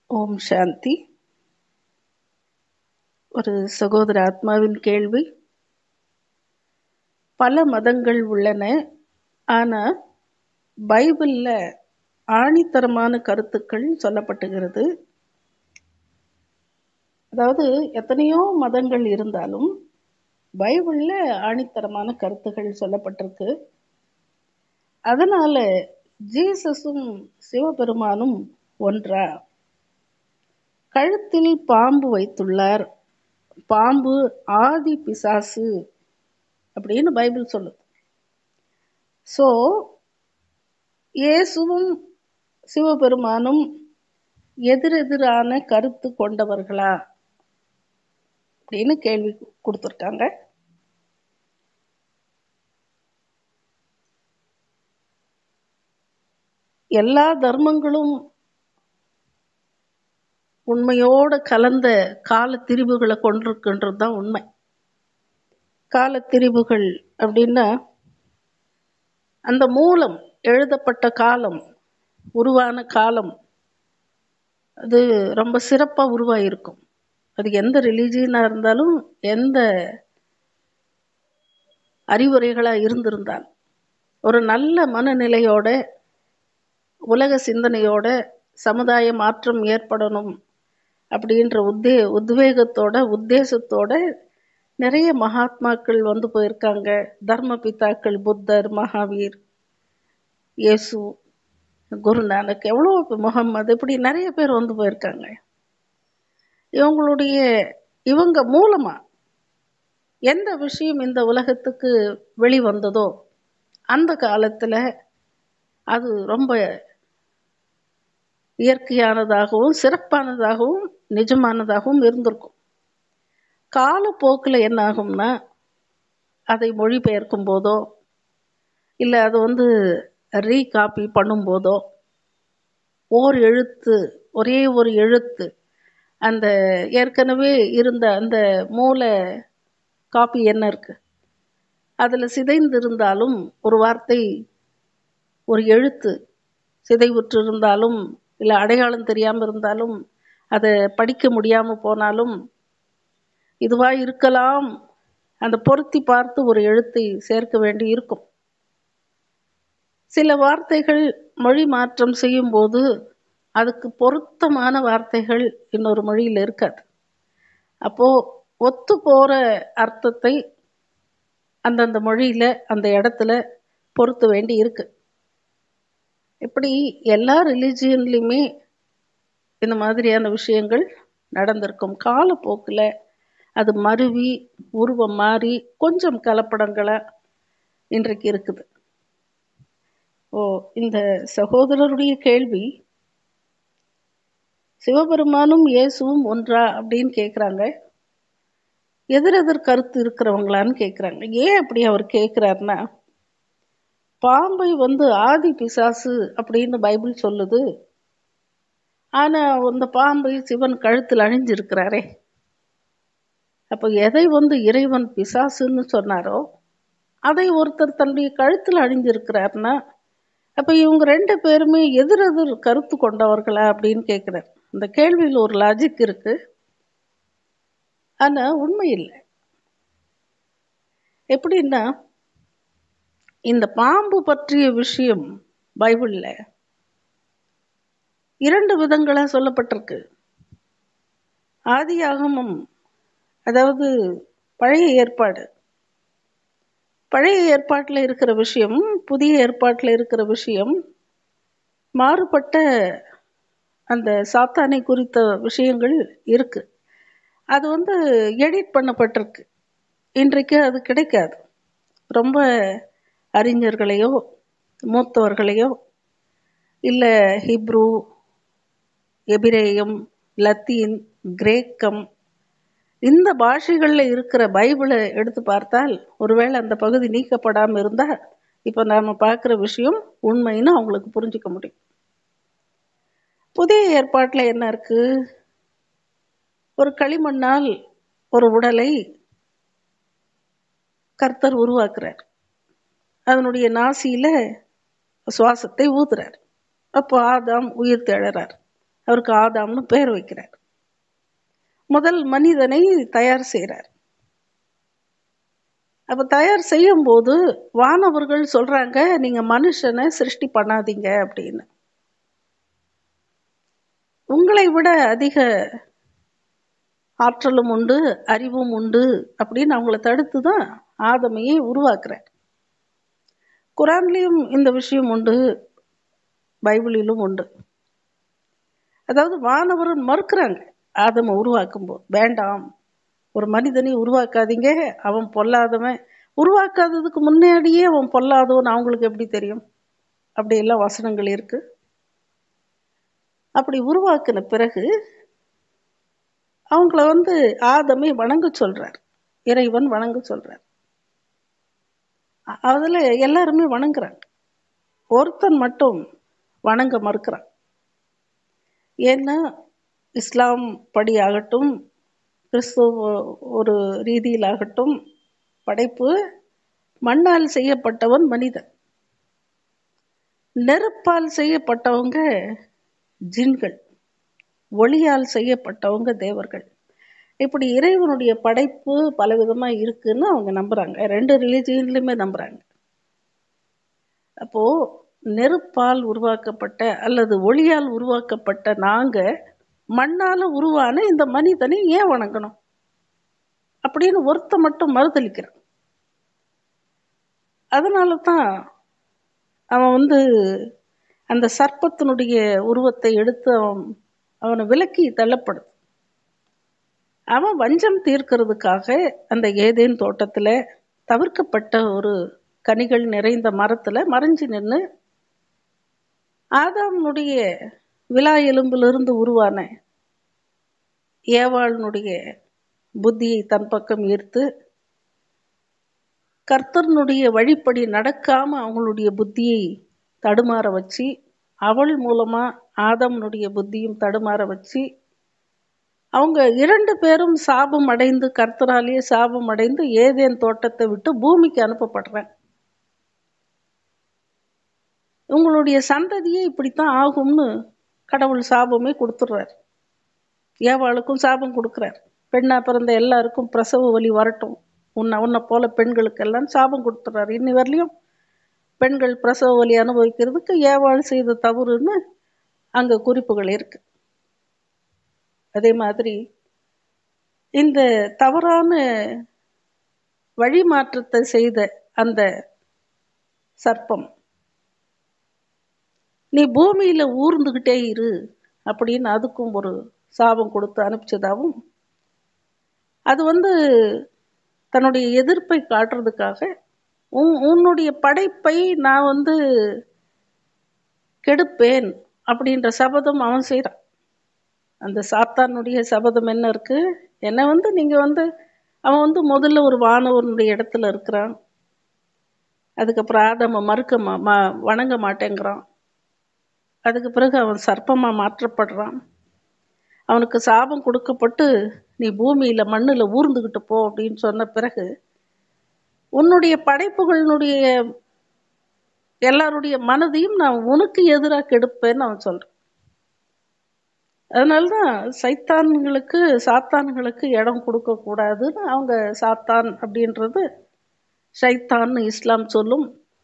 ஓம் சாந்தி ஒரு சகோதர ஆத்மாவின் கேள்வி பல மதங்கள் உள்ளன ஆனால் பைபிளில் ஆணித்தரமான கருத்துக்கள் சொல்லப்பட்டுகிறது அதாவது எத்தனையோ மதங்கள் இருந்தாலும் பைபிளில் ஆணித்தரமான கருத்துக்கள் சொல்லப்பட்டிருக்கு அதனால ஜீசஸும் சிவபெருமானும் ஒன்றா கழுத்தில் பாம்பு வைத்துள்ளார் பாம்பு ஆதி பிசாசு அப்படின்னு பைபிள் சொல்லுது ஸோ இயேசுவும் சிவபெருமானும் எதிரெதிரான கருத்து கொண்டவர்களா அப்படின்னு கேள்வி கொடுத்துருக்காங்க எல்லா தர்மங்களும் உண்மையோடு கலந்த கால திரிவுகளை கொண்டிருக்குன்றது தான் உண்மை கால திரிவுகள் அப்படின்னா அந்த மூலம் எழுதப்பட்ட காலம் உருவான காலம் அது ரொம்ப சிறப்பாக உருவாயிருக்கும் அது எந்த ரிலீஜியனாக இருந்தாலும் எந்த அறிவுரைகளாக இருந்திருந்தாலும் ஒரு நல்ல மனநிலையோட உலக சிந்தனையோட சமுதாய மாற்றம் ஏற்படணும் அப்படின்ற உத்தே உத்வேகத்தோட உத்தேசத்தோட நிறைய மகாத்மாக்கள் வந்து போயிருக்காங்க தர்ம பிதாக்கள் புத்தர் மகாவீர் இயேசு குருநானக் எவ்வளோ முகம்மது இப்படி நிறைய பேர் வந்து போயிருக்காங்க இவங்களுடைய இவங்க மூலமா எந்த விஷயம் இந்த உலகத்துக்கு வெளிவந்ததோ அந்த காலத்தில் அது ரொம்ப இயற்கையானதாகவும் சிறப்பானதாகவும் நிஜமானதாகவும் இருந்திருக்கும் காலப்போக்கில் என்ன ஆகும்னா அதை மொழிபெயர்க்கும் போதோ இல்லை அதை வந்து ரீகாப்பி பண்ணும்போதோ ஓர் எழுத்து ஒரே ஒரு எழுத்து அந்த ஏற்கனவே இருந்த அந்த மூல காப்பி என்ன இருக்கு அதில் சிதைந்திருந்தாலும் ஒரு வார்த்தை ஒரு எழுத்து சிதைவுற்று இருந்தாலும் இல்லை அடையாளம் தெரியாமல் இருந்தாலும் அதை படிக்க முடியாமல் போனாலும் இதுவாக இருக்கலாம் அந்த பொருத்தி பார்த்து ஒரு எழுத்தை சேர்க்க வேண்டி இருக்கும் சில வார்த்தைகள் மொழி மாற்றம் செய்யும்போது அதுக்கு பொருத்தமான வார்த்தைகள் இன்னொரு மொழியில் இருக்காது அப்போது ஒத்து போகிற அர்த்தத்தை அந்தந்த மொழியில் அந்த இடத்துல பொருத்த வேண்டி இருக்கு இப்படி எல்லா ரிலிஜியன்லேயுமே இந்த மாதிரியான விஷயங்கள் நடந்திருக்கும் காலப்போக்கில் அது மருவி உருவம் மாறி கொஞ்சம் கலப்படங்களாக இன்றைக்கு இருக்குது ஓ இந்த சகோதரருடைய கேள்வி சிவபெருமானும் இயேசுவும் ஒன்றா அப்படின்னு கேட்குறாங்க எதிரெதிர் கருத்து இருக்கிறவங்களான்னு கேட்குறாங்க ஏன் அப்படி அவர் கேட்குறாருன்னா பாம்பை வந்து ஆதி பிசாசு அப்படின்னு பைபிள் சொல்லுது ஆனால் அந்த பாம்பை சிவன் கழுத்தில் அணிஞ்சிருக்கிறாரே அப்போ எதை வந்து இறைவன் பிசாசுன்னு சொன்னாரோ அதை ஒருத்தர் தன்னுடைய கழுத்தில் அணிஞ்சிருக்கிறாருன்னா அப்போ இவங்க ரெண்டு பேருமே எதிரெதிர் கருத்து கொண்டவர்களா அப்படின்னு கேட்குறார் இந்த கேள்வியில் ஒரு லாஜிக் இருக்கு ஆனால் உண்மை இல்லை எப்படின்னா இந்த பாம்பு பற்றிய விஷயம் பைபிளில் இரண்டு விதங்களாக சொல்லப்பட்டிருக்கு ஆதியாகமம் அதாவது பழைய ஏற்பாடு பழைய ஏற்பாட்டில் இருக்கிற விஷயம் புதிய ஏற்பாட்டில் இருக்கிற விஷயம் மாறுபட்ட அந்த சாத்தானை குறித்த விஷயங்கள் இருக்கு அது வந்து எடிட் பண்ணப்பட்டிருக்கு இன்றைக்கு அது கிடைக்காது ரொம்ப அறிஞர்களையோ மூத்தவர்களையோ இல்லை ஹிப்ரு எபிரேயம் லத்தீன் கிரேக்கம் இந்த பாஷைகளில் இருக்கிற பைபிளை எடுத்து பார்த்தால் ஒருவேளை அந்த பகுதி நீக்கப்படாமல் இருந்தால் இப்போ நாம் பார்க்குற விஷயம் உண்மைன்னு அவங்களுக்கு புரிஞ்சுக்க முடியும் புதிய ஏற்பாட்டில் என்ன இருக்கு ஒரு களிமண்ணால் ஒரு உடலை கர்த்தர் உருவாக்குறார் அதனுடைய நாசியில் சுவாசத்தை ஊதுறார் அப்போ ஆதாம் உயிர் தேழறார் அவருக்கு ஆதாம்னு பேர் வைக்கிறார் முதல் மனிதனை தயார் செய்கிறார் அப்ப தயார் செய்யும் போது வானவர்கள் சொல்றாங்க நீங்க மனுஷனை சிருஷ்டி பண்ணாதீங்க அப்படின்னு உங்களை விட அதிக ஆற்றலும் உண்டு அறிவும் உண்டு அப்படின்னு அவங்கள தடுத்து தான் ஆதமையை உருவாக்குறார் குரான்லேயும் இந்த விஷயம் உண்டு பைபிளிலும் உண்டு அதாவது வானவர் மறுக்கிறாங்க ஆதமை உருவாக்கும் போது வேண்டாம் ஒரு மனிதனை உருவாக்காதீங்க அவன் பொல்லாதவன் உருவாக்காததுக்கு முன்னாடியே அவன் பொல்லாதவன் அவங்களுக்கு எப்படி தெரியும் அப்படியெல்லாம் வசனங்கள் இருக்கு அப்படி உருவாக்கின பிறகு அவங்கள வந்து ஆதமை வணங்க சொல்றார் இறைவன் வணங்க சொல்றார் அதுல எல்லாருமே வணங்குறாங்க ஒருத்தன் மட்டும் வணங்க மறுக்கிறான் ஏன்னா இஸ்லாம் படி ஆகட்டும் கிறிஸ்துவ ஒரு ரீதியிலாகட்டும் படைப்பு மண்ணால் செய்யப்பட்டவன் மனிதன் நெருப்பால் செய்யப்பட்டவங்க ஜின்கள் ஒளியால் செய்யப்பட்டவங்க தேவர்கள் இப்படி இறைவனுடைய படைப்பு பலவிதமாக இருக்குன்னு அவங்க நம்புறாங்க ரெண்டு ரிலிஜியன்லையுமே நம்புறாங்க அப்போ நெருப்பால் உருவாக்கப்பட்ட அல்லது ஒளியால் உருவாக்கப்பட்ட நாங்க மண்ணால உருவான இந்த மனிதனை ஏன் வணங்கணும் அப்படின்னு ஒருத்த மட்டும் மறுதளிக்கிறான் அதனால தான் அவன் வந்து அந்த சர்ப்பத்தினுடைய உருவத்தை எடுத்து அவன் அவனை விலக்கி தள்ளப்படுது அவன் வஞ்சம் தீர்க்கிறதுக்காக அந்த ஏதேன் தோட்டத்தில் தவிர்க்கப்பட்ட ஒரு கனிகள் நிறைந்த மரத்தில் மறைஞ்சு நின்று ஆதாமனுடைய விழா எலும்பிலிருந்து உருவான ஏவாளனுடைய புத்தியை தன் பக்கம் ஈர்த்து கர்த்தர்னுடைய வழிப்படி நடக்காம அவங்களுடைய புத்தியை தடுமாற வச்சு அவள் மூலமா ஆதம்னுடைய புத்தியும் தடுமாற வச்சு அவங்க இரண்டு பேரும் சாபம் அடைந்து கர்த்தராலேயே சாபம் அடைந்து ஏதேன் தோட்டத்தை விட்டு பூமிக்கு அனுப்பப்படுறாங்க உங்களுடைய சந்ததியே இப்படித்தான் ஆகும்னு கடவுள் சாபமே கொடுத்துட்றார் ஏவாளுக்கும் சாபம் கொடுக்குறார் பெண்ணா பிறந்த எல்லாருக்கும் பிரசவ வலி வரட்டும் உன்னை உன்னை போல பெண்களுக்கெல்லாம் சாபம் கொடுத்துட்றாரு இன்னி வரலையும் பெண்கள் பிரசவ வலி அனுபவிக்கிறதுக்கு ஏவாள் செய்த தவறுன்னு அங்கே குறிப்புகள் இருக்கு அதே மாதிரி இந்த தவறான வழிமாற்றத்தை செய்த அந்த சர்ப்பம் நீ பூமியில ஊர்ந்துகிட்டே இரு அப்படின்னு அதுக்கும் ஒரு சாபம் கொடுத்து அனுப்பிச்சதாகவும் அது வந்து தன்னுடைய எதிர்ப்பை காட்டுறதுக்காக உன் உன்னுடைய படைப்பை நான் வந்து கெடுப்பேன் அப்படின்ற சபதம் அவன் செய்கிறான் அந்த சாத்தானுடைய சபதம் என்ன இருக்கு என்னை வந்து நீங்க வந்து அவன் வந்து முதல்ல ஒரு வானவனுடைய இடத்துல இருக்கிறான் அதுக்கப்புறம் ஆதம மறுக்க மா மா- வணங்க மாட்டேங்கிறான் அதுக்கு பிறகு அவன் சர்ப்பமா மாற்றப்படுறான் அவனுக்கு சாபம் கொடுக்கப்பட்டு நீ பூமியில மண்ணுல ஊர்ந்துகிட்டு போ அப்படின்னு சொன்ன பிறகு உன்னுடைய படைப்புகளினுடைய எல்லாருடைய மனதையும் நான் உனக்கு எதிராக கெடுப்பேன்னு அவன் சொல்றான் அதனால்தான் சைத்தான்களுக்கு சாத்தான்களுக்கு இடம் கொடுக்க கூடாதுன்னு அவங்க சாத்தான் அப்படின்றது ஷைத்தான்னு இஸ்லாம் சொல்லும்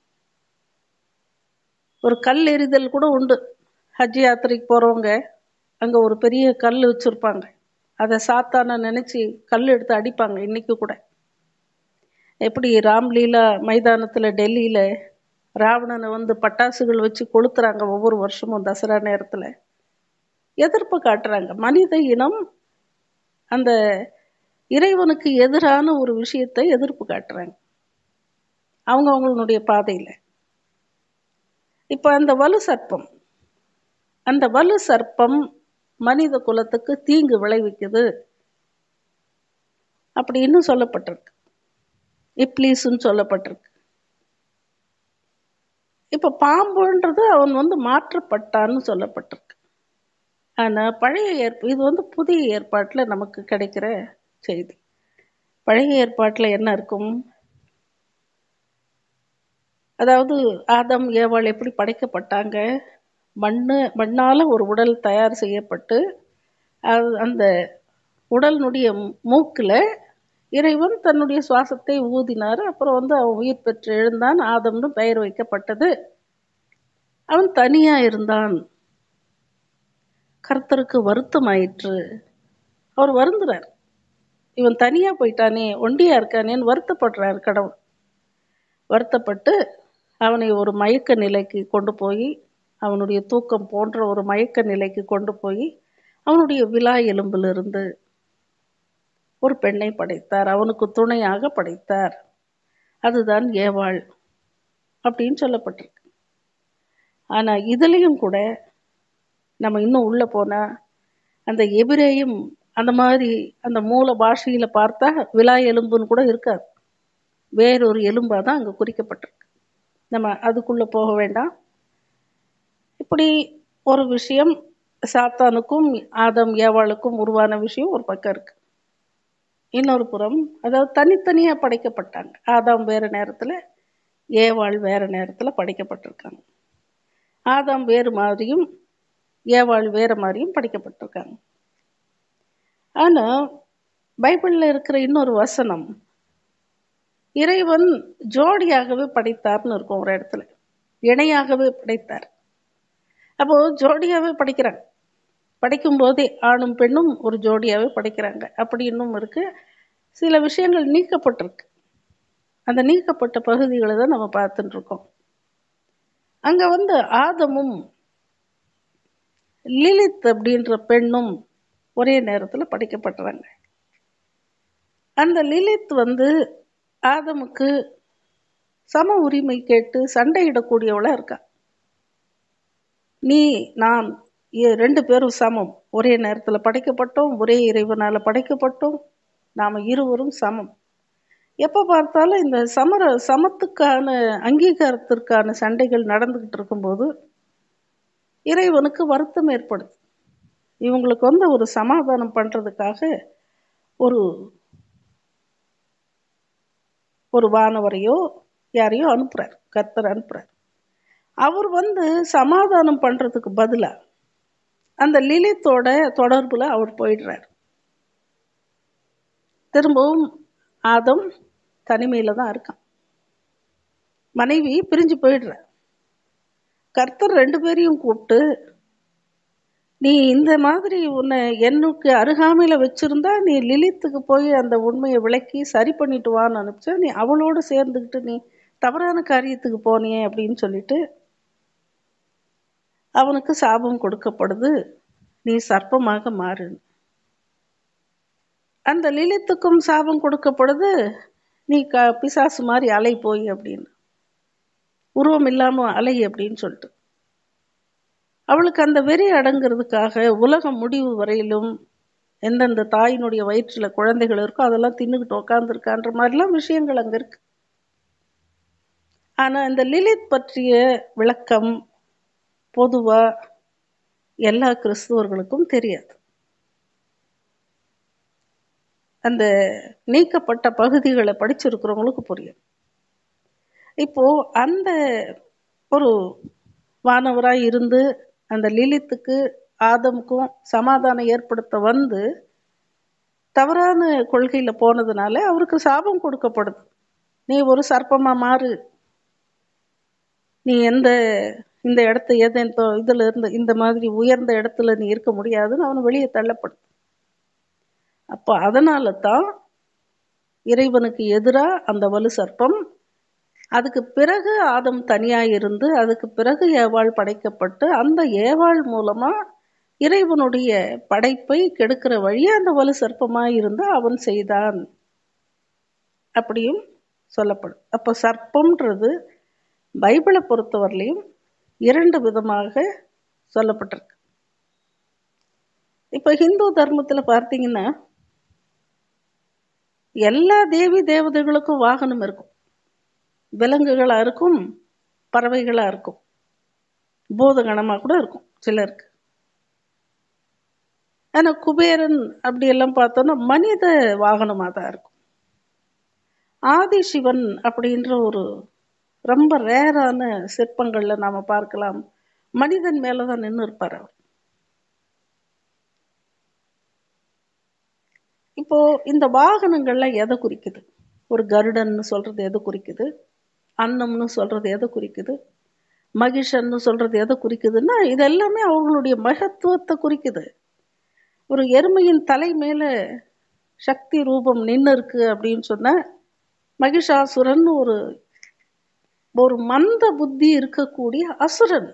ஒரு கல் எறிதல் கூட உண்டு ஹஜ் யாத்திரைக்கு போறவங்க அங்க ஒரு பெரிய கல் வச்சிருப்பாங்க அதை சாத்தான நினைச்சு கல் எடுத்து அடிப்பாங்க இன்னைக்கு கூட எப்படி ராம்லீலா மைதானத்துல டெல்லியில ராவணனை வந்து பட்டாசுகள் வச்சு கொளுத்துறாங்க ஒவ்வொரு வருஷமும் தசரா நேரத்துல எதிர்ப்பு காட்டுறாங்க மனித இனம் அந்த இறைவனுக்கு எதிரான ஒரு விஷயத்தை எதிர்ப்பு காட்டுறாங்க அவங்க அவங்களுடைய பாதையில இப்ப அந்த வலு சர்ப்பம் அந்த வலு சர்ப்பம் மனித குலத்துக்கு தீங்கு விளைவிக்குது அப்படின்னு சொல்லப்பட்டிருக்கு இப்ளீஸ்ன்னு சொல்லப்பட்டிருக்கு இப்ப பாம்புன்றது அவன் வந்து மாற்றப்பட்டான்னு சொல்லப்பட்டிருக்கு ஆனா பழைய ஏற்ப இது வந்து புதிய ஏற்பாட்டில் நமக்கு கிடைக்கிற செய்தி பழைய ஏற்பாட்டில் என்ன இருக்கும் அதாவது ஆதம் ஏவாள் எப்படி படைக்கப்பட்டாங்க மண்ணு மண்ணால் ஒரு உடல் தயார் செய்யப்பட்டு அது அந்த உடலினுடைய மூக்கில் இறைவன் தன்னுடைய சுவாசத்தை ஊதினார் அப்புறம் வந்து அவன் உயிர் பெற்று எழுந்தான் ஆதம்னு பெயர் வைக்கப்பட்டது அவன் தனியாக இருந்தான் கர்த்தருக்கு வருத்தம் ஆயிற்று அவர் வருந்துறார் இவன் தனியாக போயிட்டானே ஒண்டியாக இருக்கானேன்னு வருத்தப்படுறார் கடவுள் வருத்தப்பட்டு அவனை ஒரு மயக்க நிலைக்கு கொண்டு போய் அவனுடைய தூக்கம் போன்ற ஒரு மயக்க நிலைக்கு கொண்டு போய் அவனுடைய விழா எலும்பிலிருந்து ஒரு பெண்ணை படைத்தார் அவனுக்கு துணையாக படைத்தார் அதுதான் ஏவாள் அப்படின்னு சொல்லப்பட்டிருக்கு ஆனால் இதுலேயும் கூட நம்ம இன்னும் உள்ளே போனால் அந்த எபிரேயும் அந்த மாதிரி அந்த மூல பாஷையில் பார்த்தா விழா எலும்புன்னு கூட இருக்காது வேறொரு எலும்பாக தான் அங்கே குறிக்கப்பட்டிருக்கு நம்ம அதுக்குள்ளே போக வேண்டாம் இப்படி ஒரு விஷயம் சாத்தானுக்கும் ஆதம் ஏவாளுக்கும் உருவான விஷயம் ஒரு பக்கம் இருக்கு இன்னொரு புறம் அதாவது தனித்தனியாக படைக்கப்பட்டாங்க ஆதாம் வேறு நேரத்தில் ஏவாள் வேறு நேரத்தில் படைக்கப்பட்டிருக்காங்க ஆதாம் வேறு மாதிரியும் ஏவாள் வேறு மாதிரியும் படைக்கப்பட்டிருக்காங்க ஆனால் பைபிளில் இருக்கிற இன்னொரு வசனம் இறைவன் ஜோடியாகவே படைத்தார்னு இருக்கும் ஒரு இடத்துல இணையாகவே படைத்தார் அப்போ ஜோடியாகவே படைக்கிறாங்க படைக்கும் போதே ஆணும் பெண்ணும் ஒரு ஜோடியாகவே படைக்கிறாங்க அப்படி இன்னும் இருக்கு சில விஷயங்கள் நீக்கப்பட்டிருக்கு அந்த நீக்கப்பட்ட பகுதிகளை தான் நம்ம பார்த்துட்டு இருக்கோம் அங்கே வந்து ஆதமும் லிலித் அப்படின்ற பெண்ணும் ஒரே நேரத்தில் படைக்கப்பட்டுறாங்க அந்த லிலித் வந்து ஆதமுக்கு சம உரிமை கேட்டு சண்டையிடக்கூடியவளாக இருக்கா நீ நான் ரெண்டு பேரும் சமம் ஒரே நேரத்தில் படைக்கப்பட்டோம் ஒரே இறைவனால் படைக்கப்பட்டோம் நாம் இருவரும் சமம் எப்போ பார்த்தாலும் இந்த சமர சமத்துக்கான அங்கீகாரத்திற்கான சண்டைகள் நடந்துக்கிட்டு இருக்கும்போது இறைவனுக்கு வருத்தம் ஏற்படுது இவங்களுக்கு வந்து ஒரு சமாதானம் பண்ணுறதுக்காக ஒரு ஒரு வானவரையோ யாரையோ அனுப்புகிறார் கர்த்தர் அனுப்புகிறார் அவர் வந்து சமாதானம் பண்ணுறதுக்கு பதிலாக அந்த லிலித்தோட தொடர்பில் அவர் போயிடுறார் திரும்பவும் ஆதம் தனிமையில் தான் இருக்கான் மனைவி பிரிஞ்சு போயிடுற கர்த்தர் ரெண்டு பேரையும் கூப்பிட்டு நீ இந்த மாதிரி உன்னை என்னுக்கு அருகாமையில் வச்சிருந்தா நீ லிலித்துக்கு போய் அந்த உண்மையை விளக்கி சரி பண்ணிட்டு வான்னு அனுப்பிச்சா நீ அவளோடு சேர்ந்துக்கிட்டு நீ தவறான காரியத்துக்கு போனியே அப்படின்னு சொல்லிட்டு அவனுக்கு சாபம் கொடுக்கப்படுது நீ சர்ப்பமாக மாறு அந்த லிலித்துக்கும் சாபம் கொடுக்கப்படுது நீ க பிசாசு மாதிரி அலை போய் அப்படின்னு உருவம் இல்லாமல் அலை அப்படின்னு சொல்லிட்டு அவளுக்கு அந்த வெறி அடங்கிறதுக்காக உலகம் முடிவு வரையிலும் எந்தெந்த தாயினுடைய வயிற்றில் குழந்தைகள் இருக்கோ அதெல்லாம் தின்னுக்கிட்டு உக்காந்துருக்கான்ற மாதிரிலாம் விஷயங்கள் அங்கே இருக்கு ஆனால் இந்த லிலித் பற்றிய விளக்கம் பொதுவாக எல்லா கிறிஸ்துவர்களுக்கும் தெரியாது அந்த நீக்கப்பட்ட பகுதிகளை படிச்சிருக்கிறவங்களுக்கு புரியும் இப்போ அந்த ஒரு வானவராய் இருந்து அந்த லிலித்துக்கு ஆதமுக்கும் சமாதானம் ஏற்படுத்த வந்து தவறான கொள்கையில் போனதுனால அவருக்கு சாபம் கொடுக்கப்படுது நீ ஒரு சர்ப்பமாக மாறு நீ எந்த இந்த இடத்த எது இதில் இருந்து இந்த மாதிரி உயர்ந்த இடத்துல நீ இருக்க முடியாதுன்னு அவன் வெளியே தள்ளப்படுது அப்போ அதனால தான் இறைவனுக்கு எதிராக அந்த வலு சர்ப்பம் அதுக்கு பிறகு ஆதம் தனியாக இருந்து அதுக்கு பிறகு ஏவாள் படைக்கப்பட்டு அந்த ஏவாள் மூலமாக இறைவனுடைய படைப்பை கெடுக்கிற வழியே அந்த வலு சர்ப்பமாக இருந்து அவன் செய்தான் அப்படியும் சொல்லப்படும் அப்போ சர்ப்பம்ன்றது பைபிளை பொறுத்தவரையிலையும் இரண்டு விதமாக சொல்லப்பட்டிருக்கு இப்போ ஹிந்து தர்மத்தில் பார்த்தீங்கன்னா எல்லா தேவி தேவதைகளுக்கும் வாகனம் இருக்கும் விலங்குகளாக இருக்கும் பறவைகளாக இருக்கும் பூதகணமாக கூட இருக்கும் சிலருக்கு ஆனால் குபேரன் அப்படியெல்லாம் பார்த்தோன்னா மனித வாகனமாக தான் இருக்கும் ஆதி சிவன் அப்படின்ற ஒரு ரொம்ப ரேரான சிற்பங்களில் நாம் பார்க்கலாம் மனிதன் மேலதான் நின்று இருப்பார் அவர் இப்போ இந்த வாகனங்கள்லாம் எதை குறிக்குது ஒரு கருடன்னு சொல்றது எதை குறிக்குது அன்னம்னு சொல்றது எதை குறிக்குது மகிஷன்னு சொல்றது எதை குறிக்குதுன்னா இது எல்லாமே அவங்களுடைய மகத்துவத்தை குறிக்குது ஒரு எருமையின் தலை மேல சக்தி ரூபம் நின்று இருக்கு அப்படின்னு சொன்ன மகிஷாசுரன் ஒரு ஒரு மந்த புத்தி இருக்கக்கூடிய அசுரன்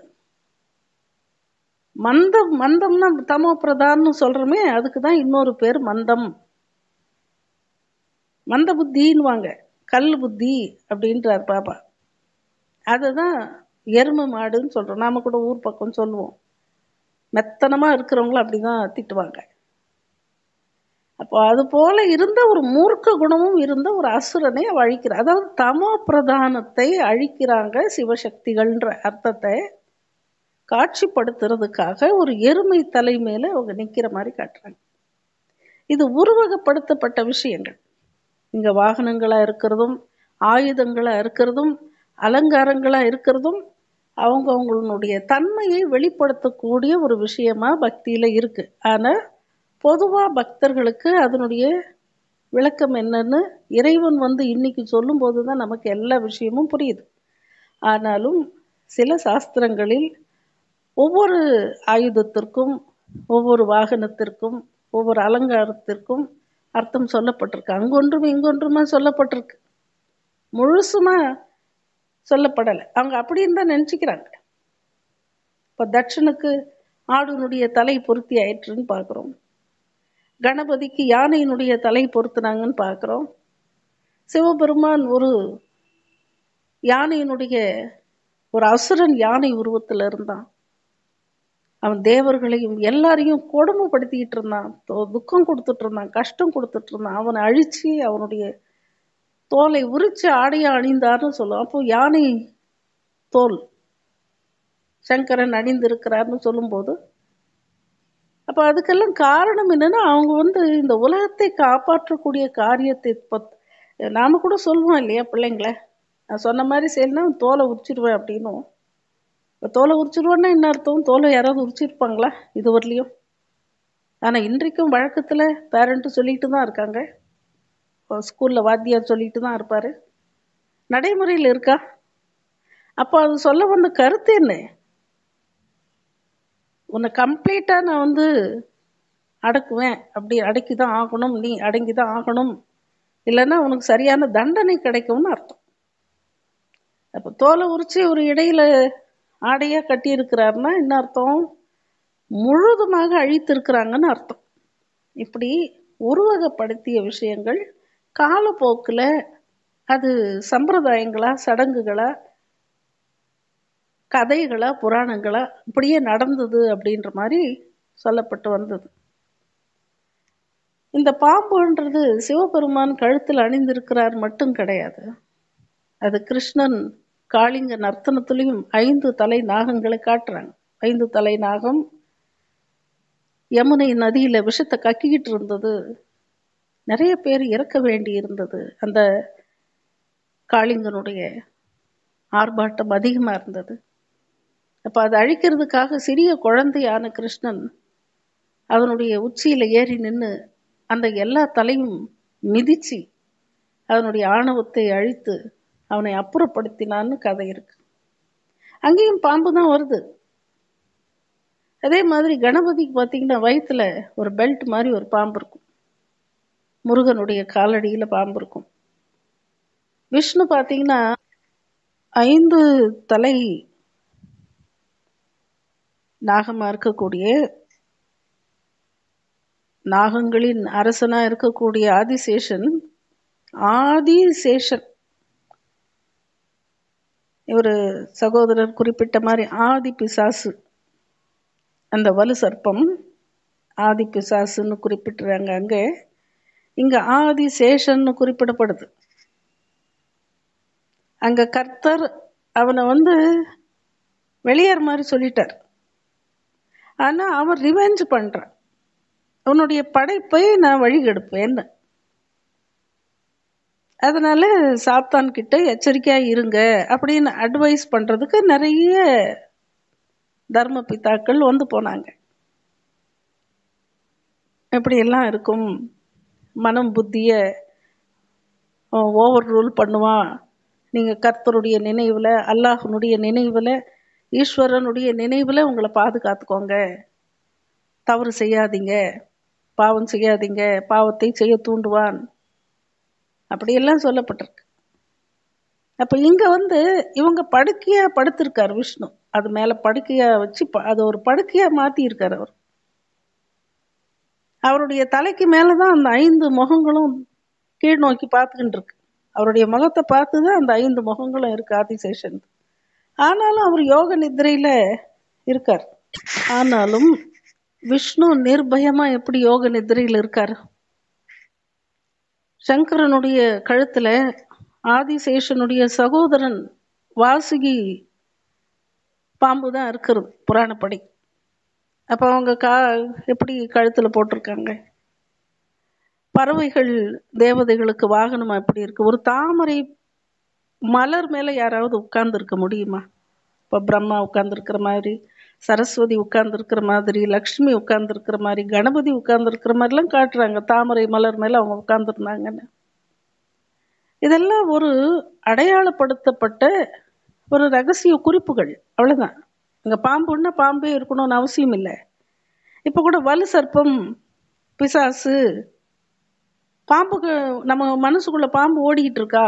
மந்தம் மந்தம்னா தமோ பிரதான்னு சொல்றோமே அதுக்கு தான் இன்னொரு பேர் மந்தம் மந்த புத்தின்னுவாங்க கல் புத்தி அப்படின்றார் பாப்பா அதுதான் எருமை மாடுன்னு சொல்றோம் நாம கூட ஊர் பக்கம் சொல்லுவோம் மெத்தனமா இருக்கிறவங்கள அப்படிதான் திட்டுவாங்க அப்போ அது போல இருந்த ஒரு மூர்க்க குணமும் இருந்த ஒரு அசுரனை அவ அழிக்கிற அதாவது தமோ பிரதானத்தை அழிக்கிறாங்க சிவசக்திகள்ன்ற அர்த்தத்தை காட்சிப்படுத்துறதுக்காக ஒரு எருமை தலை மேல அவங்க நிக்கிற மாதிரி காட்டுறாங்க இது உருவகப்படுத்தப்பட்ட விஷயங்கள் இங்க வாகனங்களா இருக்கிறதும் ஆயுதங்களா இருக்கிறதும் அலங்காரங்களா இருக்கிறதும் அவங்க அவங்களுடைய தன்மையை வெளிப்படுத்தக்கூடிய ஒரு விஷயமா பக்தியில இருக்கு ஆனா பொதுவா பக்தர்களுக்கு அதனுடைய விளக்கம் என்னன்னு இறைவன் வந்து இன்னைக்கு சொல்லும் போதுதான் நமக்கு எல்லா விஷயமும் புரியுது ஆனாலும் சில சாஸ்திரங்களில் ஒவ்வொரு ஆயுதத்திற்கும் ஒவ்வொரு வாகனத்திற்கும் ஒவ்வொரு அலங்காரத்திற்கும் அர்த்தம் சொல்லப்பட்டிருக்கு அங்கொன்றும் இங்கொன்றுமா சொல்லப்பட்டிருக்கு முழுசுமா சொல்லப்படலை அவங்க அப்படின்னு தான் நினச்சிக்கிறாங்க இப்போ தட்சனுக்கு ஆடுனுடைய தலை பொருத்தி ஆயிற்றுன்னு பார்க்குறோம் கணபதிக்கு யானையினுடைய தலை பொருத்தினாங்கன்னு பார்க்குறோம் சிவபெருமான் ஒரு யானையினுடைய ஒரு அசுரன் யானை உருவத்தில் இருந்தான் அவன் தேவர்களையும் எல்லாரையும் கொடுமைப்படுத்திக்கிட்டு இருந்தான் தொ- துக்கம் கொடுத்துட்டு இருந்தான் கஷ்டம் கொடுத்துட்டு இருந்தான் அவனை அழிச்சு அவனுடைய தோலை உரிச்சு ஆடையா அணிந்தார்னு சொல்லுவோம் அப்போ யானை தோல் சங்கரன் அணிந்திருக்கிறார்னு சொல்லும்போது அப்ப அதுக்கெல்லாம் காரணம் என்னன்னா அவங்க வந்து இந்த உலகத்தை காப்பாற்றக்கூடிய காரியத்தை பத்- நாம கூட சொல்லுவோம் இல்லையா பிள்ளைங்கள நான் சொன்ன மாதிரி செய்யலைன்னா தோலை உரிச்சிடுவேன் அப்படின்னும் இப்போ தோலை உரிச்சிடுவேன்னா என்ன அர்த்தம் தோலை யாராவது உரிச்சிருப்பாங்களா இது வரலையும் ஆனால் இன்றைக்கும் வழக்கத்தில் பேரண்ட்டு சொல்லிட்டு தான் இருக்காங்க ஸ்கூலில் வாத்தியார் சொல்லிட்டு தான் இருப்பார் நடைமுறையில் இருக்கா அப்போ அது சொல்ல வந்த கருத்து என்ன உன்னை கம்ப்ளீட்டாக நான் வந்து அடக்குவேன் அப்படி அடக்கி தான் ஆகணும் நீ அடங்கி தான் ஆகணும் இல்லைன்னா உனக்கு சரியான தண்டனை கிடைக்கும்னு அர்த்தம் அப்போ தோலை உரிச்சு ஒரு இடையில ஆடையாக கட்டியிருக்கிறாருன்னா என்ன அர்த்தம் முழுதுமாக அழித்திருக்கிறாங்கன்னு அர்த்தம் இப்படி உருவகப்படுத்திய விஷயங்கள் காலப்போக்கில் அது சம்பிரதாயங்களா சடங்குகளா கதைகளா புராணங்களா இப்படியே நடந்தது அப்படின்ற மாதிரி சொல்லப்பட்டு வந்தது இந்த பாம்புன்றது சிவபெருமான் கழுத்தில் அணிந்திருக்கிறார் மட்டும் கிடையாது அது கிருஷ்ணன் காளிங்க நர்த்தனத்திலையும் ஐந்து தலை நாகங்களை காட்டுறாங்க ஐந்து தலை நாகம் யமுனை நதியில விஷத்தை கக்கிக்கிட்டு இருந்தது நிறைய பேர் இறக்க வேண்டி இருந்தது அந்த காளிங்கனுடைய ஆர்ப்பாட்டம் அதிகமாக இருந்தது அப்போ அதை அழிக்கிறதுக்காக சிறிய குழந்தையான கிருஷ்ணன் அதனுடைய உச்சியில் ஏறி நின்று அந்த எல்லா தலையும் மிதிச்சு அதனுடைய ஆணவத்தை அழித்து அவனை அப்புறப்படுத்தினான்னு கதை இருக்கு அங்கேயும் பாம்பு தான் வருது அதே மாதிரி கணபதிக்கு பார்த்தீங்கன்னா வயிற்றுல ஒரு பெல்ட் மாதிரி ஒரு பாம்பு இருக்கும் முருகனுடைய காலடியில் பாம்பு இருக்கும் விஷ்ணு பார்த்தீங்கன்னா ஐந்து தலை நாகமாக இருக்கக்கூடிய நாகங்களின் அரசனா இருக்கக்கூடிய ஆதிசேஷன் ஆதிசேஷன் இவர் சகோதரர் குறிப்பிட்ட மாதிரி ஆதி பிசாசு அந்த வலு சர்ப்பம் ஆதி பிசாசுன்னு குறிப்பிட்டுறாங்க அங்கே இங்க ஆதி சேஷன்னு குறிப்பிடப்படுது அங்க கர்த்தர் அவனை வந்து வெளியேற மாதிரி சொல்லிட்டார் ஆனா அவன் ரிவெஞ்ச் பண்றான் அவனுடைய படைப்பை நான் வழிகெடுப்பேன்னு அதனால சாத்தான் கிட்ட எச்சரிக்கையா இருங்க அப்படின்னு அட்வைஸ் பண்றதுக்கு நிறைய தர்ம பிதாக்கள் வந்து போனாங்க எப்படியெல்லாம் இருக்கும் மனம் புத்திய ஓவர் ரூல் பண்ணுவான் நீங்கள் கர்த்தருடைய நினைவில் அல்லாஹனுடைய நினைவில் ஈஸ்வரனுடைய நினைவில் உங்களை பாதுகாத்துக்கோங்க தவறு செய்யாதீங்க பாவம் செய்யாதீங்க பாவத்தை செய்ய தூண்டுவான் அப்படியெல்லாம் சொல்லப்பட்டிருக்கு அப்போ இங்கே வந்து இவங்க படுக்கையாக படுத்திருக்கார் விஷ்ணு அது மேலே படுக்கையாக வச்சு அது ஒரு படுக்கையாக மாற்றியிருக்கார் அவர் அவருடைய தலைக்கு மேலே தான் அந்த ஐந்து முகங்களும் கீழ் நோக்கி பார்த்துக்கிட்டு இருக்கு அவருடைய முகத்தை பார்த்து தான் அந்த ஐந்து முகங்களும் இருக்கு ஆதிசேஷன் ஆனாலும் அவர் யோக நிதிரையில் இருக்கார் ஆனாலும் விஷ்ணு நிர்பயமா எப்படி யோக நிதிரையில் இருக்கார் சங்கரனுடைய கழுத்துல ஆதிசேஷனுடைய சகோதரன் வாசுகி பாம்பு தான் இருக்கிறது புராணப்படி அப்போ அவங்க கா எப்படி கழுத்தில் போட்டிருக்காங்க பறவைகள் தேவதைகளுக்கு வாகனமா எப்படி இருக்கு ஒரு தாமரை மலர் மேலே யாராவது உட்கார்ந்துருக்க முடியுமா இப்போ பிரம்மா உட்கார்ந்துருக்கிற மாதிரி சரஸ்வதி உட்கார்ந்துருக்கிற மாதிரி லக்ஷ்மி உட்கார்ந்துருக்கிற மாதிரி கணபதி உட்கார்ந்துருக்கிற மாதிரிலாம் காட்டுறாங்க தாமரை மலர் மேலே அவங்க உட்கார்ந்துருந்தாங்கன்னு இதெல்லாம் ஒரு அடையாளப்படுத்தப்பட்ட ஒரு ரகசிய குறிப்புகள் அவ்வளோதான் இங்கே பாம்புன்னா பாம்பே இருக்கணும்னு அவசியம் இல்லை இப்போ கூட வலு சர்ப்பம் பிசாசு பாம்புக்கு நம்ம மனசுக்குள்ள பாம்பு ஓடிக்கிட்டு இருக்கா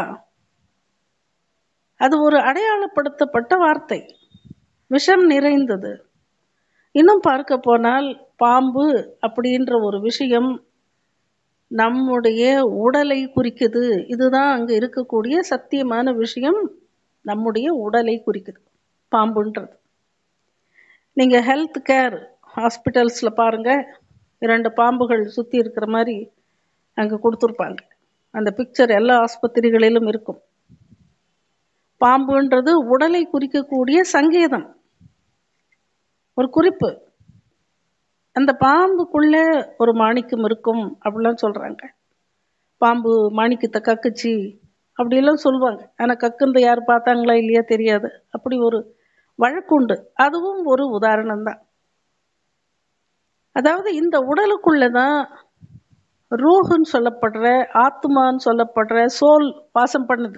அது ஒரு அடையாளப்படுத்தப்பட்ட வார்த்தை விஷம் நிறைந்தது இன்னும் பார்க்க போனால் பாம்பு அப்படின்ற ஒரு விஷயம் நம்முடைய உடலை குறிக்குது இதுதான் அங்கே இருக்கக்கூடிய சத்தியமான விஷயம் நம்முடைய உடலை குறிக்குது பாம்புன்றது நீங்கள் ஹெல்த் கேர் ஹாஸ்பிட்டல்ஸில் பாருங்கள் இரண்டு பாம்புகள் சுற்றி இருக்கிற மாதிரி அங்கே கொடுத்துருப்பாங்க அந்த பிக்சர் எல்லா ஆஸ்பத்திரிகளிலும் இருக்கும் பாம்புன்றது உடலை குறிக்கக்கூடிய சங்கேதம் ஒரு குறிப்பு அந்த பாம்புக்குள்ள ஒரு மாணிக்கம் இருக்கும் அப்படிலாம் சொல்றாங்க பாம்பு மாணிக்கத்தை கக்குச்சு அப்படிலாம் சொல்லுவாங்க ஆனால் கக்குந்த யார் பார்த்தாங்களா இல்லையா தெரியாது அப்படி ஒரு வழக்குண்டு அதுவும் ஒரு உதாரணம் தான் அதாவது இந்த உடலுக்குள்ள தான் ரூஹுன்னு சொல்லப்படுற ஆத்மான்னு சொல்லப்படுற சோல் வாசம் பண்ணுது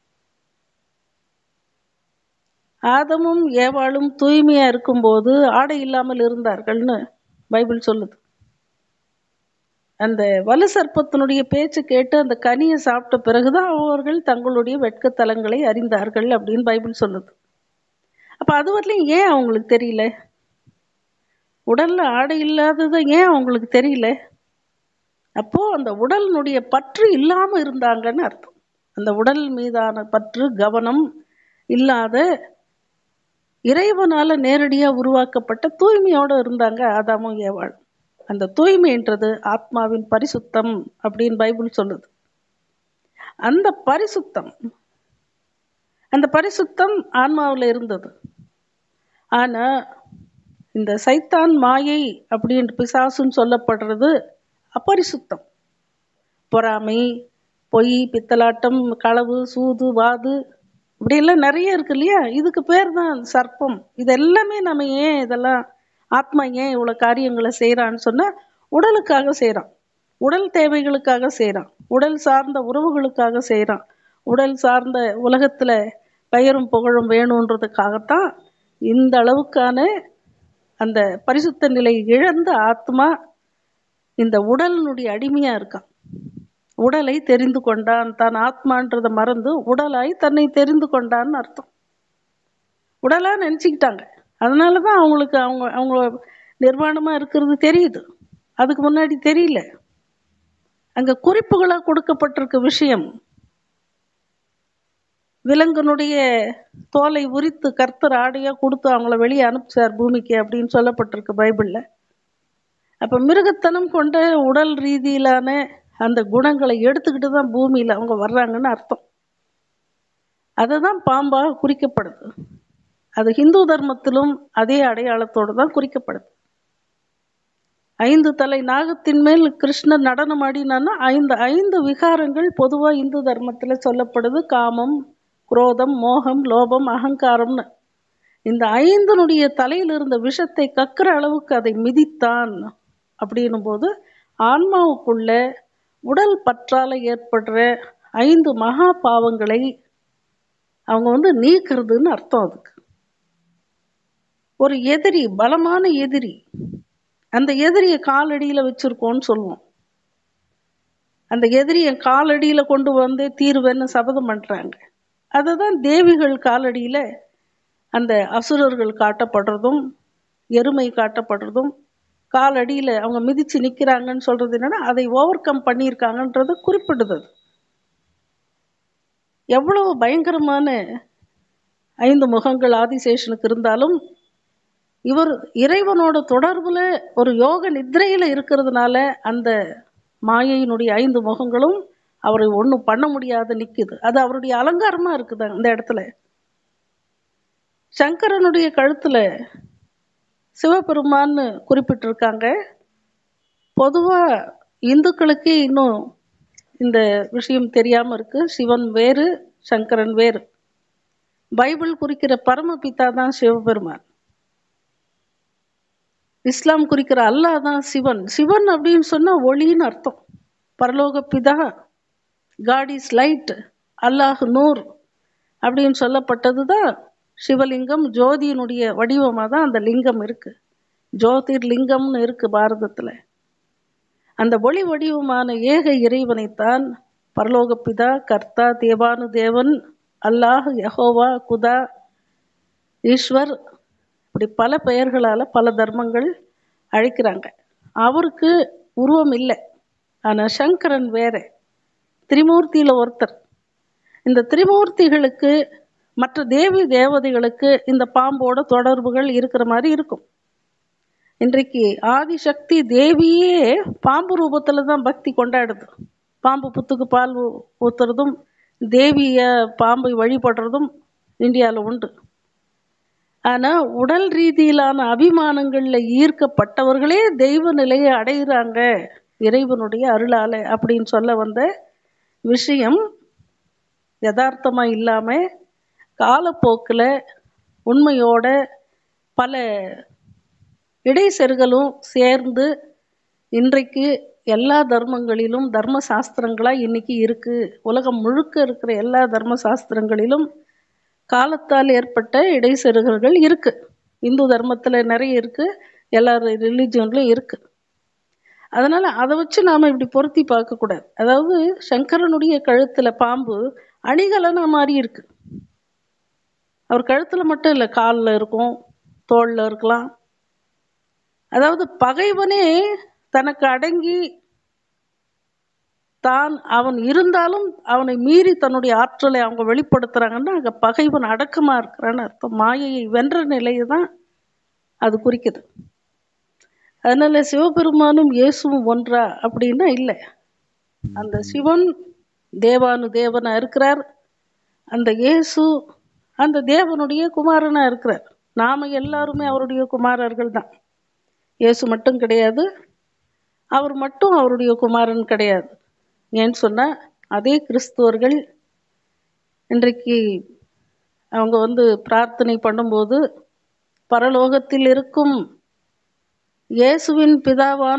ஆதமும் ஏவாளும் தூய்மையா இருக்கும்போது ஆடை இல்லாமல் இருந்தார்கள்னு பைபிள் சொல்லுது அந்த வலு சர்ப்பத்தினுடைய பேச்சு கேட்டு அந்த கனியை சாப்பிட்ட பிறகுதான் அவர்கள் தங்களுடைய வெட்கத்தலங்களை அறிந்தார்கள் அப்படின்னு பைபிள் சொல்லுது அப்ப அது வரலையும் ஏன் அவங்களுக்கு தெரியல உடல்ல ஆடை இல்லாதது ஏன் அவங்களுக்கு தெரியல அப்போ அந்த உடலினுடைய பற்று இல்லாம இருந்தாங்கன்னு அர்த்தம் அந்த உடல் மீதான பற்று கவனம் இல்லாத இறைவனால நேரடியா உருவாக்கப்பட்ட தூய்மையோட இருந்தாங்க ஆதாமும் ஏவாள் அந்த தூய்மைன்றது ஆத்மாவின் பரிசுத்தம் அப்படின்னு பைபிள் சொல்லுது அந்த பரிசுத்தம் அந்த பரிசுத்தம் ஆன்மாவில் இருந்தது ஆனா இந்த சைத்தான் மாயை அப்படின்ற பிசாசுன்னு சொல்லப்படுறது அபரிசுத்தம் பொறாமை பொய் பித்தலாட்டம் களவு சூது வாது இப்படியெல்லாம் நிறைய இருக்கு இல்லையா இதுக்கு பேர் தான் சர்ப்பம் இது எல்லாமே நம்ம ஏன் இதெல்லாம் ஆத்மா ஏன் இவ்வளோ காரியங்களை செய்கிறான்னு சொன்னால் உடலுக்காக செய்கிறான் உடல் தேவைகளுக்காக செய்கிறான் உடல் சார்ந்த உறவுகளுக்காக செய்கிறான் உடல் சார்ந்த உலகத்தில் பெயரும் புகழும் வேணுன்றதுக்காகத்தான் இந்த அளவுக்கான அந்த பரிசுத்த நிலை இழந்த ஆத்மா இந்த உடலினுடைய அடிமையா இருக்கான் உடலை தெரிந்து கொண்டான் தான் ஆத்மான்றதை மறந்து உடலாய் தன்னை தெரிந்து கொண்டான்னு அர்த்தம் உடலா நினச்சிக்கிட்டாங்க அதனால தான் அவங்களுக்கு அவங்க அவங்க நிர்வாணமாக இருக்கிறது தெரியுது அதுக்கு முன்னாடி தெரியல அங்கே குறிப்புகளாக கொடுக்கப்பட்டிருக்க விஷயம் விலங்கினுடைய தோலை உரித்து கர்த்தர் ஆடையாக கொடுத்து அவங்கள வெளியே அனுப்பிச்சார் பூமிக்கு அப்படின்னு சொல்லப்பட்டிருக்கு பைபிளில் அப்போ மிருகத்தனம் கொண்ட உடல் ரீதியிலான அந்த குணங்களை எடுத்துக்கிட்டு தான் பூமியில் அவங்க வர்றாங்கன்னு அர்த்தம் அதை தான் பாம்பாக குறிக்கப்படுது அது ஹிந்து தர்மத்திலும் அதே அடையாளத்தோடு தான் குறிக்கப்படுது ஐந்து தலை நாகத்தின் மேல் கிருஷ்ணர் நடனம் ஆடினான்னா ஐந்து ஐந்து விகாரங்கள் பொதுவாக இந்து தர்மத்தில் சொல்லப்படுது காமம் குரோதம் மோகம் லோபம் அகங்காரம்னு இந்த ஐந்தனுடைய தலையில் இருந்த விஷத்தை கக்கிற அளவுக்கு அதை மிதித்தான் அப்படின்னும் போது ஆன்மாவுக்குள்ள உடல் பற்றால ஏற்படுற ஐந்து மகா பாவங்களை அவங்க வந்து நீக்கிறதுன்னு அர்த்தம் அதுக்கு ஒரு எதிரி பலமான எதிரி அந்த எதிரியை காலடியில் வச்சிருக்கோன்னு சொல்லுவோம் அந்த எதிரியை காலடியில் கொண்டு வந்து தீர்வேன்னு சபதம் பண்ணுறாங்க அதை தான் தேவிகள் காலடியில் அந்த அசுரர்கள் காட்டப்படுறதும் எருமை காட்டப்படுறதும் காலடியில் அவங்க மிதித்து நிற்கிறாங்கன்னு சொல்கிறது என்னென்னா அதை ஓவர் கம் பண்ணியிருக்காங்கன்றது குறிப்பிடுது அது. எவ்வளவு பயங்கரமான ஐந்து முகங்கள் ஆதிசேஷனுக்கு இருந்தாலும் இவர் இறைவனோட தொடர்புல ஒரு யோக நித்ரையில இருக்கிறதுனால அந்த மாயையினுடைய ஐந்து முகங்களும் அவரை ஒன்றும் பண்ண முடியாத நிக்குது அது அவருடைய அலங்காரமா இருக்குது அந்த இடத்துல சங்கரனுடைய கழுத்துல சிவபெருமான்னு குறிப்பிட்டிருக்காங்க பொதுவா இந்துக்களுக்கு இன்னும் இந்த விஷயம் தெரியாம இருக்கு சிவன் வேறு சங்கரன் வேறு பைபிள் குறிக்கிற பரமபிதா தான் சிவபெருமான் இஸ்லாம் குறிக்கிற அல்லாஹ் தான் சிவன் சிவன் அப்படின்னு சொன்னா ஒளின்னு அர்த்தம் பரலோக பிதா காட் இஸ் லைட் அல்லாஹ் நூர் அப்படின்னு சொல்லப்பட்டது தான் சிவலிங்கம் ஜோதியினுடைய வடிவமாக தான் அந்த லிங்கம் இருக்கு ஜோதிர் லிங்கம்னு இருக்கு பாரதத்தில் அந்த ஒளி வடிவமான ஏக இறைவனைத்தான் பரலோக பிதா கர்த்தா தேவானு தேவன் அல்லாஹ் யஹோவா குதா ஈஸ்வர் இப்படி பல பெயர்களால் பல தர்மங்கள் அழைக்கிறாங்க அவருக்கு உருவம் இல்லை ஆனால் சங்கரன் வேற திரிமூர்த்தியில் ஒருத்தர் இந்த திரிமூர்த்திகளுக்கு மற்ற தேவி தேவதைகளுக்கு இந்த பாம்போட தொடர்புகள் இருக்கிற மாதிரி இருக்கும் இன்றைக்கு ஆதிசக்தி தேவியே பாம்பு ரூபத்தில் தான் பக்தி கொண்டாடுது பாம்பு புத்துக்கு பால் ஊ- ஊத்துறதும் தேவிய பாம்பை வழிபடுறதும் இந்தியாவில் உண்டு ஆனால் உடல் ரீதியிலான அபிமானங்களில் ஈர்க்கப்பட்டவர்களே தெய்வ நிலையை அடைகிறாங்க இறைவனுடைய அருளால அப்படின்னு சொல்ல வந்த விஷயம் யதார்த்தமாக இல்லாமல் காலப்போக்கில் உண்மையோட பல இடைசெருகலும் சேர்ந்து இன்றைக்கு எல்லா தர்மங்களிலும் தர்ம சாஸ்திரங்களாக இன்னைக்கு இருக்கு உலகம் முழுக்க இருக்கிற எல்லா தர்ம சாஸ்திரங்களிலும் காலத்தால் ஏற்பட்ட இடைசெருகல்கள் இருக்கு இந்து தர்மத்தில் நிறைய இருக்கு எல்லா ரிலிஜன்லையும் இருக்கு அதனால அதை வச்சு நாம இப்படி பொருத்தி பார்க்கக்கூடாது அதாவது சங்கரனுடைய கழுத்துல பாம்பு அணிகலனா மாதிரி இருக்கு அவர் கழுத்துல மட்டும் இல்லை காலில் இருக்கும் தோளில் இருக்கலாம் அதாவது பகைவனே தனக்கு அடங்கி தான் அவன் இருந்தாலும் அவனை மீறி தன்னுடைய ஆற்றலை அவங்க வெளிப்படுத்துறாங்கன்னா அங்கே பகைவன் அடக்கமா இருக்கிறான்னு அர்த்தம் மாயையை வென்ற நிலையை தான் அது குறிக்குது அதனால சிவபெருமானும் இயேசுவும் ஒன்றா அப்படின்னா இல்லை அந்த சிவன் தேவானு தேவனா இருக்கிறார் அந்த இயேசு அந்த தேவனுடைய குமாரனா இருக்கிறார் நாம எல்லாருமே அவருடைய குமாரர்கள் தான் இயேசு மட்டும் கிடையாது அவர் மட்டும் அவருடைய குமாரன் கிடையாது ஏன்னு சொன்னா அதே கிறிஸ்துவர்கள் இன்றைக்கு அவங்க வந்து பிரார்த்தனை பண்ணும்போது பரலோகத்தில் இருக்கும் இயேசுவின் பிதாவான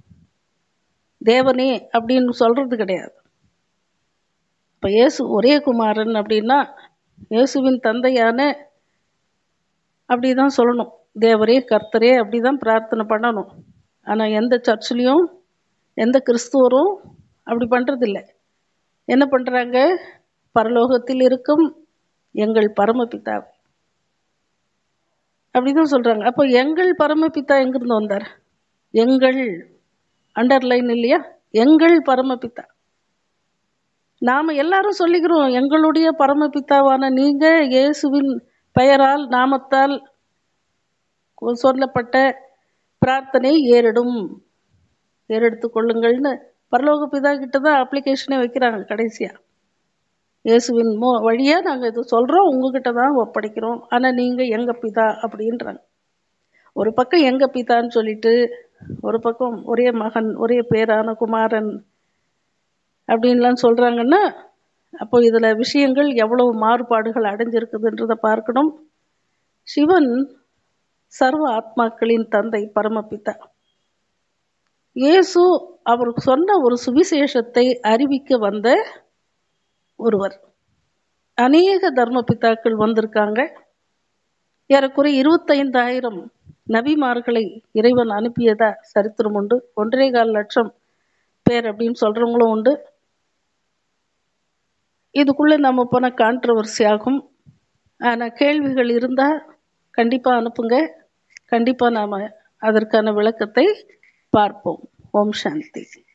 தேவனே அப்படின்னு சொல்றது கிடையாது இப்போ இயேசு ஒரே குமாரன் அப்படின்னா இயேசுவின் தந்தையான அப்படி தான் சொல்லணும் தேவரே கர்த்தரே அப்படி தான் பிரார்த்தனை பண்ணணும் ஆனால் எந்த சர்ச்லேயும் எந்த கிறிஸ்துவரும் அப்படி பண்ணுறதில்ல என்ன பண்ணுறாங்க பரலோகத்தில் இருக்கும் எங்கள் பரமபிதாவே அப்படிதான் சொல்றாங்க அப்போ எங்கள் பரமபிதா எங்கிருந்து வந்தார் எங்கள் அண்டர்லைன் இல்லையா எங்கள் பரமபிதா நாம எல்லாரும் சொல்லிக்கிறோம் எங்களுடைய பரமபிதாவான நீங்க இயேசுவின் பெயரால் நாமத்தால் சொல்லப்பட்ட பிரார்த்தனை ஏறிடும் ஏறெடுத்து கொள்ளுங்கள்னு பரலோக பிதா கிட்ட தான் அப்ளிகேஷனே வைக்கிறாங்க கடைசியா இயேசுவின் மோ வழியா நாங்க இது சொல்றோம் உங்ககிட்ட தான் ஒப்படைக்கிறோம் ஆனா நீங்க எங்க பிதா அப்படின்றாங்க ஒரு பக்கம் எங்க பிதான்னு சொல்லிட்டு ஒரு பக்கம் ஒரே மகன் ஒரே பேரான குமாரன் அப்படின்லாம் சொல்றாங்கன்னா அப்போ இதுல விஷயங்கள் எவ்வளவு மாறுபாடுகள் அடைஞ்சிருக்குதுன்றத பார்க்கணும் சிவன் சர்வ ஆத்மாக்களின் தந்தை பரமபிதா இயேசு அவர் சொன்ன ஒரு சுவிசேஷத்தை அறிவிக்க வந்த ஒருவர் அநேக தர்ம பிதாக்கள் வந்திருக்காங்க ஏறக்குறைய இருபத்தைந்தாயிரம் நபிமார்களை இறைவன் அனுப்பியதா சரித்திரம் உண்டு ஒன்றே கால் லட்சம் பேர் அப்படின்னு சொல்றவங்களும் உண்டு இதுக்குள்ள நம்ம போன கான்ட்ரவர்சி ஆகும் ஆனால் கேள்விகள் இருந்தால் கண்டிப்பாக அனுப்புங்க கண்டிப்பாக நாம் அதற்கான விளக்கத்தை பார்ப்போம் ஓம் சாந்தி